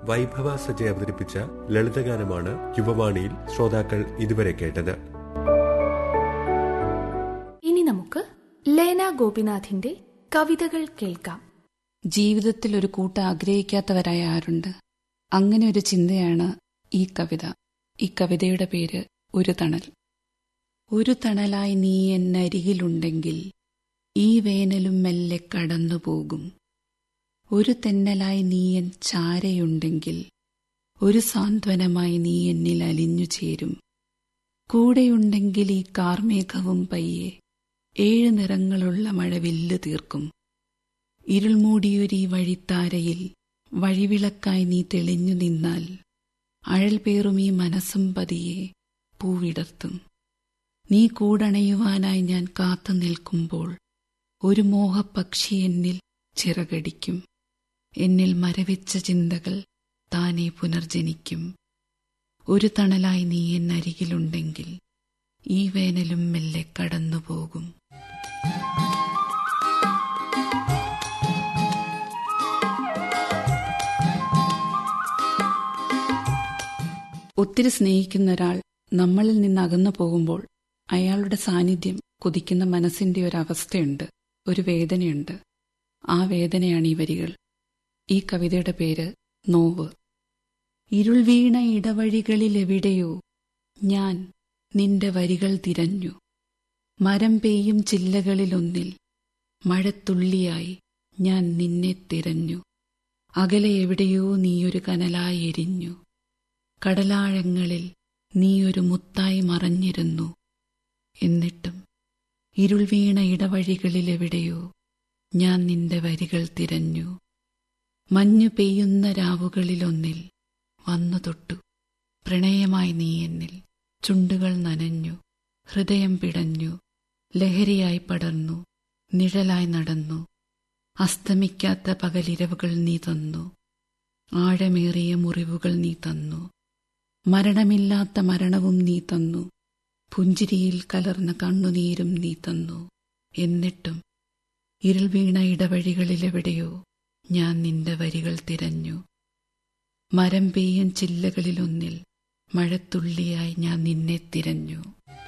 വൈഭവ സജയ് അവതരിപ്പിച്ച ലളിതഗാനമാണ് യുവവാണിയിൽ ശ്രോതാക്കൾ ഇതുവരെ കേട്ടത് ഇനി നമുക്ക് ലേന ഗോപിനാഥിന്റെ കവിതകൾ കേൾക്കാം ജീവിതത്തിൽ ഒരു കൂട്ട് ആഗ്രഹിക്കാത്തവരായ ആരുണ്ട് അങ്ങനെ ഒരു ചിന്തയാണ് ഈ കവിത ഈ കവിതയുടെ പേര് ഒരു തണൽ ഒരു തണലായി നീ എന്നരികിലുണ്ടെങ്കിൽ ഈ വേനലും മെല്ലെ കടന്നുപോകും ഒരു തെന്നലായി നീ എൻ ചാരയുണ്ടെങ്കിൽ ഒരു സാന്ത്വനമായി നീ എന്നിൽ അലിഞ്ഞു ചേരും കൂടെയുണ്ടെങ്കിൽ ഈ കാർമേഘവും പയ്യെ ഏഴ് നിറങ്ങളുള്ള മഴ വില്ല് തീർക്കും ഇരുൾമൂടിയൊരീ വഴിത്താരയിൽ വഴിവിളക്കായി നീ തെളിഞ്ഞു നിന്നാൽ അഴൽ പേറും ഈ മനസ്സും പതിയെ പൂവിടർത്തും നീ കൂടണയുവാനായി ഞാൻ കാത്തു നിൽക്കുമ്പോൾ ഒരു മോഹപക്ഷി എന്നിൽ ചിറകടിക്കും എന്നിൽ മരവിച്ച ചിന്തകൾ താനെ പുനർജനിക്കും ഒരു തണലായി നീ എന്നരികിലുണ്ടെങ്കിൽ ഈ വേനലും മെല്ലെ കടന്നുപോകും ഒത്തിരി സ്നേഹിക്കുന്ന ഒരാൾ നമ്മളിൽ നിന്ന് അകന്നു പോകുമ്പോൾ അയാളുടെ സാന്നിധ്യം കൊതിക്കുന്ന മനസ്സിന്റെ ഒരു അവസ്ഥയുണ്ട് ഒരു വേദനയുണ്ട് ആ വേദനയാണ് ഈ വരികൾ ഈ കവിതയുടെ പേര് നോവ് ഇരുൾ വീണ ഇടവഴികളിലെവിടെയോ ഞാൻ നിന്റെ വരികൾ തിരഞ്ഞു മരം പെയ്യും ചില്ലകളിലൊന്നിൽ മഴത്തുള്ളിയായി ഞാൻ നിന്നെ തിരഞ്ഞു അകലെ എവിടെയോ നീയൊരു കനലായി എരിഞ്ഞു കടലാഴങ്ങളിൽ നീയൊരു മുത്തായി മറഞ്ഞിരുന്നു എന്നിട്ടും ഇരുൾ വീണ ഇടവഴികളിലെവിടെയോ ഞാൻ നിന്റെ വരികൾ തിരഞ്ഞു മഞ്ഞു പെയ്യുന്ന രാവുകളിലൊന്നിൽ വന്നു തൊട്ടു പ്രണയമായി നീ എന്നിൽ ചുണ്ടുകൾ നനഞ്ഞു ഹൃദയം പിടഞ്ഞു ലഹരിയായി പടർന്നു നിഴലായി നടന്നു അസ്തമിക്കാത്ത പകലിരവുകൾ നീ തന്നു ആഴമേറിയ മുറിവുകൾ നീ തന്നു മരണമില്ലാത്ത മരണവും നീ തന്നു പുഞ്ചിരിയിൽ കലർന്ന കണ്ണുനീരും നീ തന്നു എന്നിട്ടും ഇരുൾ വീണ ഇടവഴികളിലെവിടെയോ ഞാൻ നിന്റെ വരികൾ തിരഞ്ഞു മരം പെയ്യും ചില്ലകളിലൊന്നിൽ മഴത്തുള്ളിയായി ഞാൻ നിന്നെ തിരഞ്ഞു